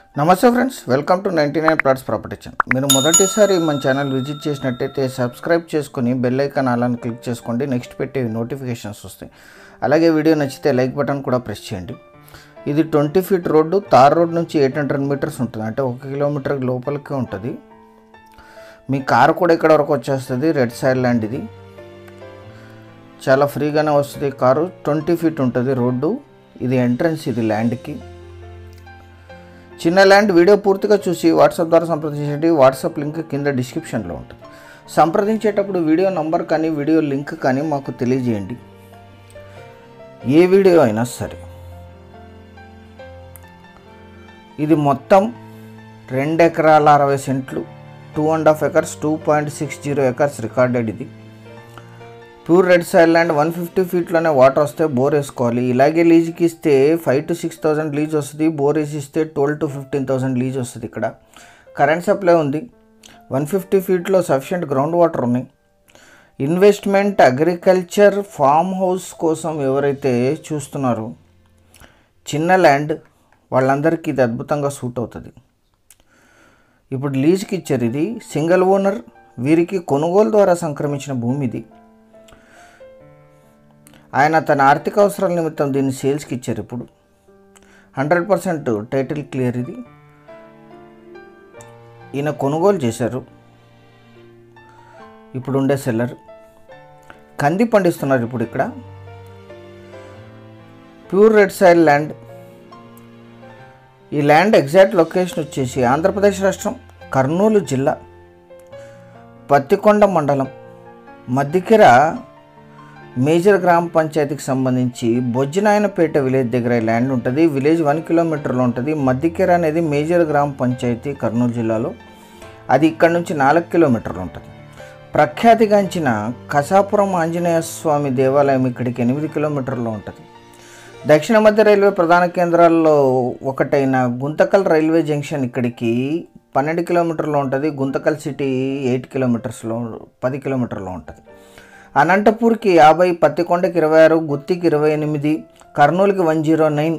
నమస్తే friends welcome to ninety nine plots property channel మీరు మొదటిసారి మన ఛానల్ విజిట్ చేసినట్టయితే సబ్స్క్రైబ్ చేసుకుని బెల్ ఐకాన్ అలాని క్లిక్ చేసుకోండి నెక్స్ట్ పెట్టే నోటిఫికేషన్స్ వస్తాయి అలాగే వీడియో నచ్చితే లైక్ బటన్ కూడా ప్రెస్ చేయండి ఇది twenty feet road tar road నుంచి ఎయిట్ హండ్రెడ్ మీటర్స్ ఉంటుంది అంటే ఒక కిలోమీటర్ లోపలికే ఉంటుంది మీ కారు కూడా ఇక్కడ వరకు వచ్చేస్తుంది రెడ్ సైడ్ ల్యాండ్ ఇది చాలా ఫ్రీగానే వస్తుంది కారు ట్వంటీ ఫీట్ ఉంటుంది రోడ్డు ఇది ఎంట్రన్స్ ఇది ల్యాండ్కి చిన్న ల్యాండ్ వీడియో పూర్తిగా చూసి వాట్సాప్ ద్వారా సంప్రదించండి వాట్సాప్ లింక్ కింద డిస్క్రిప్షన్లో ఉంటుంది సంప్రదించేటప్పుడు వీడియో నంబర్ కానీ వీడియో లింక్ కానీ మాకు తెలియజేయండి ఏ వీడియో అయినా సరే ఇది మొత్తం రెండు ఎకరాల అరవై సెంట్లు two and half acres two point six zero acres recorded ఇది pure red side land one fifty ఫీట్లోనే వాటర్ వస్తే బోర్ వేసుకోవాలి ఇలాగే లీజ్కి ఇస్తే five to six thousand lease వస్తుంది బోర్ వేసి ఇస్తే twelve to fifteen thousand lease వస్తుంది ఇక్కడ కరెంట్ సప్లై ఉంది వన్ ఫిఫ్టీ ఫీట్లో సఫిషియంట్ గ్రౌండ్ వాటర్ ఉన్నాయి ఇన్వెస్ట్మెంట్ అగ్రికల్చర్ ఫామ్ హౌస్ కోసం ఎవరైతే చూస్తున్నారో చిన్న ల్యాండ్ వాళ్ళందరికీ ఇది అద్భుతంగా సూట్ అవుతుంది ఇప్పుడు లీజ్కి ఇచ్చారు ఇది సింగిల్ ఓనర్ వీరికి కొనుగోలు ద్వారా సంక్రమించిన భూమి ఇది ఆయన తన ఆర్థిక అవసరాల నిమిత్తం దీన్ని సేల్స్కి ఇచ్చారు ఇప్పుడు హండ్రెడ్ పర్సెంట్ టైటిల్ క్లియర్ ఇది ఈయన కొనుగోలు చేశారు ఇప్పుడు ఉండే సెల్లర్ కంది పండిస్తున్నారు ఇప్పుడు ఇక్కడ ప్యూర్ రెడ్ సైడ్ ల్యాండ్ ఈ ల్యాండ్ ఎగ్జాక్ట్ లొకేషన్ వచ్చేసి ఆంధ్రప్రదేశ్ రాష్ట్రం కర్నూలు జిల్లా పత్తికొండ మండలం మద్దికెర మేజర్ గ్రామ పంచాయతీకి సంబంధించి బొజ్జినాయనపేట విలేజ్ దగ్గర ఈ ల్యాండ్ ఉంటుంది విలేజ్ వన్ కిలోమీటర్లో ఉంటుంది మద్దికెర అనేది మేజర్ గ్రామ పంచాయతీ కర్నూలు జిల్లాలో అది ఇక్కడ నుంచి నాలుగు కిలోమీటర్లు ఉంటుంది ప్రఖ్యాతిగాంచిన కసాపురం ఆంజనేయ స్వామి దేవాలయం ఇక్కడికి ఎనిమిది కిలోమీటర్లో ఉంటుంది దక్షిణ మధ్య రైల్వే ప్రధాన కేంద్రాల్లో ఒకటైన గుంతకల్ రైల్వే జంక్షన్ ఇక్కడికి పన్నెండు కిలోమీటర్లో ఉంటుంది గుంతకల్ సిటీ ఎయిట్ కిలోమీటర్స్లో పది కిలోమీటర్లో ఉంటుంది అనంతపూర్కి యాభై పత్తికొండకి ఇరవై ఆరు గుత్తికి ఇరవై ఎనిమిది కర్నూలుకి వన్ జీరో నైన్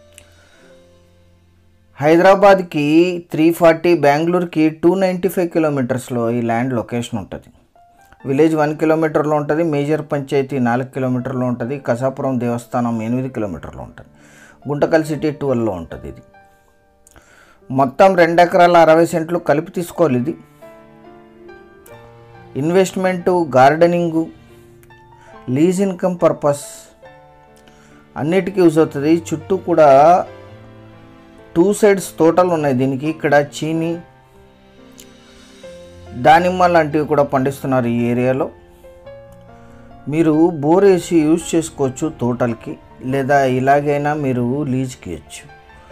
హైదరాబాద్కి త్రీ ఫార్టీ బెంగళూరుకి టూ నైంటీ ఫైవ్ కిలోమీటర్స్లో ఈ ల్యాండ్ లొకేషన్ ఉంటుంది విలేజ్ వన్ కిలోమీటర్లో ఉంటుంది మేజర్ పంచాయతీ నాలుగు కిలోమీటర్లో ఉంటుంది కసాపురం దేవస్థానం ఎనిమిది కిలోమీటర్లో ఉంటుంది గుంటకల్ సిటీ ట్వెల్వ్లో ఉంటుంది ఇది మొత్తం రెండు ఎకరాల అరవై సెంట్లు కలిపి తీసుకోవాలి ఇది investment gardening lease income purpose అన్నిటికీ యూజ్ అవుతుంది చుట్టూ కూడా టూ సైడ్స్ తోటలు ఉన్నాయి దీనికి ఇక్కడ చీని దానిమ్మ లాంటివి కూడా పండిస్తున్నారు ఈ ఏరియాలో మీరు బోర్ వేసి యూజ్ చేసుకోవచ్చు తోటలకి లేదా ఇలాగైనా మీరు లీజ్కి ఇవ్వచ్చు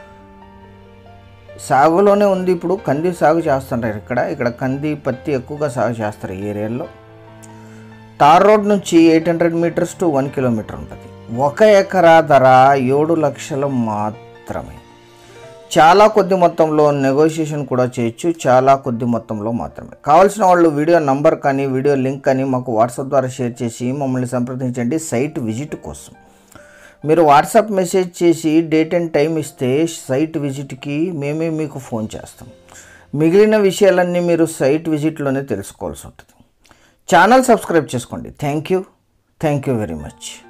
సాగులోనే ఉంది ఇప్పుడు కంది సాగు చేస్తుంటారు ఇక్కడ ఇక్కడ కంది పత్తి ఎక్కువగా సాగు చేస్తారు ఈ ఏరియాలో తార్ రోడ్ నుంచి eight hundred metres to one kilometre ఉంటుంది ఒక ఎకరా ధర ఏడు లక్షలు మాత్రమే చాలా కొద్ది మొత్తంలో నెగోషియేషన్ కూడా చేయొచ్చు చాలా కొద్ది మొత్తంలో మాత్రమే కావాల్సిన వాళ్ళు వీడియో నంబర్ కానీ వీడియో లింక్ కానీ మాకు వాట్సాప్ ద్వారా షేర్ చేసి మమ్మల్ని సంప్రదించండి సైట్ విజిట్ కోసం మీరు వాట్సాప్ మెసేజ్ చేసి డేట్ అండ్ టైం ఇస్తే సైట్ విజిట్కి మేమే మీకు ఫోన్ చేస్తాం మిగిలిన విషయాలన్నీ మీరు సైట్ విజిట్లోనే తెలుసుకోవాల్సి ఉంటుంది ఛానల్ సబ్స్క్రైబ్ చేసుకోండి thank you thank you very much